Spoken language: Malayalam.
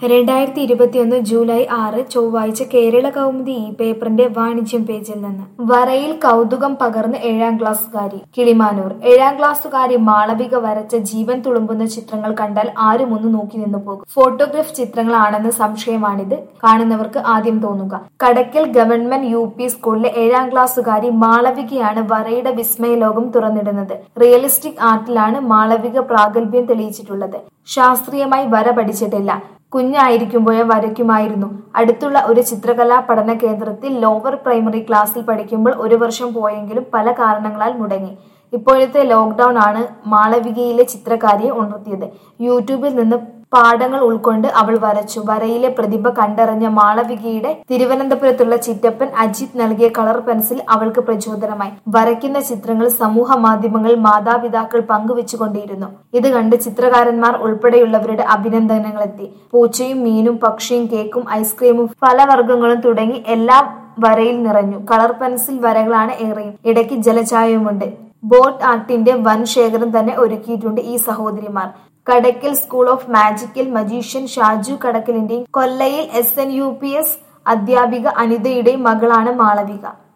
രണ്ടായിരത്തി ഇരുപത്തിയൊന്ന് ജൂലൈ ആറ് ചൊവ്വാഴ്ച കേരള കൗമുദി ഈ പേപ്പറിന്റെ വാണിജ്യം പേജിൽ നിന്ന് വരയിൽ കൗതുകം പകർന്ന് ഏഴാം ക്ലാസ്സുകാരി കിളിമാനൂർ ഏഴാം ക്ലാസ്സുകാരി മാളവിക വരച്ച ജീവൻ തുളുമ്പുന്ന ചിത്രങ്ങൾ കണ്ടാൽ ആരും ഒന്ന് നോക്കി നിന്നു പോകും ഫോട്ടോഗ്രാഫ് ചിത്രങ്ങളാണെന്ന് സംശയമാണിത് കാണുന്നവർക്ക് ആദ്യം തോന്നുക കടക്കൽ ഗവൺമെന്റ് യു പി സ്കൂളിലെ ഏഴാം ക്ലാസ്സുകാരി മാളവികയാണ് വരയുടെ വിസ്മയ ലോകം തുറന്നിടുന്നത് റിയലിസ്റ്റിക് ആർട്ടിലാണ് മാളവിക പ്രാഗൽഭ്യം തെളിയിച്ചിട്ടുള്ളത് ശാസ്ത്രീയമായി വര പഠിച്ചിട്ടില്ല കുഞ്ഞായിരിക്കുമ്പോഴേ വരയ്ക്കുമായിരുന്നു അടുത്തുള്ള ഒരു ചിത്രകലാ പഠന കേന്ദ്രത്തിൽ ലോവർ പ്രൈമറി ക്ലാസ്സിൽ പഠിക്കുമ്പോൾ ഒരു വർഷം പോയെങ്കിലും പല കാരണങ്ങളാൽ മുടങ്ങി ഇപ്പോഴത്തെ ലോക്ക്ഡൌൺ ആണ് മാളവികയിലെ ചിത്രകാരിയെ ഉണർത്തിയത് യൂട്യൂബിൽ നിന്ന് പാഠങ്ങൾ ഉൾക്കൊണ്ട് അവൾ വരച്ചു വരയിലെ പ്രതിഭ കണ്ടറിഞ്ഞ മാളവികയുടെ തിരുവനന്തപുരത്തുള്ള ചിറ്റപ്പൻ അജിത് നൽകിയ കളർ പെൻസിൽ അവൾക്ക് പ്രചോദനമായി വരയ്ക്കുന്ന ചിത്രങ്ങൾ സമൂഹ മാധ്യമങ്ങളിൽ മാതാപിതാക്കൾ പങ്കുവെച്ചുകൊണ്ടിരുന്നു ഇത് കണ്ട് ചിത്രകാരന്മാർ ഉൾപ്പെടെയുള്ളവരുടെ അഭിനന്ദനങ്ങളെത്തി പൂച്ചയും മീനും പക്ഷിയും കേക്കും ഐസ്ക്രീമും ഫലവർഗ്ഗങ്ങളും തുടങ്ങി എല്ലാം വരയിൽ നിറഞ്ഞു കളർ പെൻസിൽ വരകളാണ് ഏറെയും ഇടയ്ക്ക് ജലഛായവുമുണ്ട് ബോട്ട് ആർട്ടിന്റെ വൻ ശേഖരം തന്നെ ഒരുക്കിയിട്ടുണ്ട് ഈ സഹോദരിമാർ Kadakkal school of magical magician Shaju കടക്കലിന്റെയും കൊല്ലയിൽ S N U P S അധ്യാപിക അനിതയുടെയും മകളാണ് മാളവിക